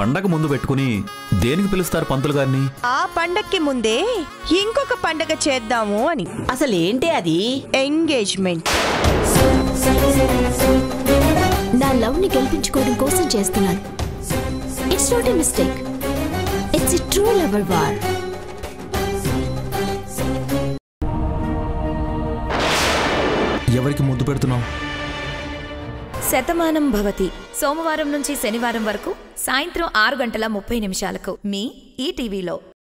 పండగ ముందు పెట్టుకుని దేనికి పిలుస్తారు పంతులు గారిని ఆ పండక్కి ముందే ఇంకొక పండగ చేద్దాము అని అసలు ఏంటి అది ఎంగేజ్మెంట్ నా లవ్ ని గెలిపించుకోవడం కోసం చేస్తున్నాను it's not a mistake it's a true lover war ఎవరికి ముద్దు పెడుతున్నావు శతమానం భవతి సోమవారం నుంచి శనివారం వరకు సాయంత్రం ఆరు గంటల ముప్పై నిమిషాలకు మీ ఈ టీవీలో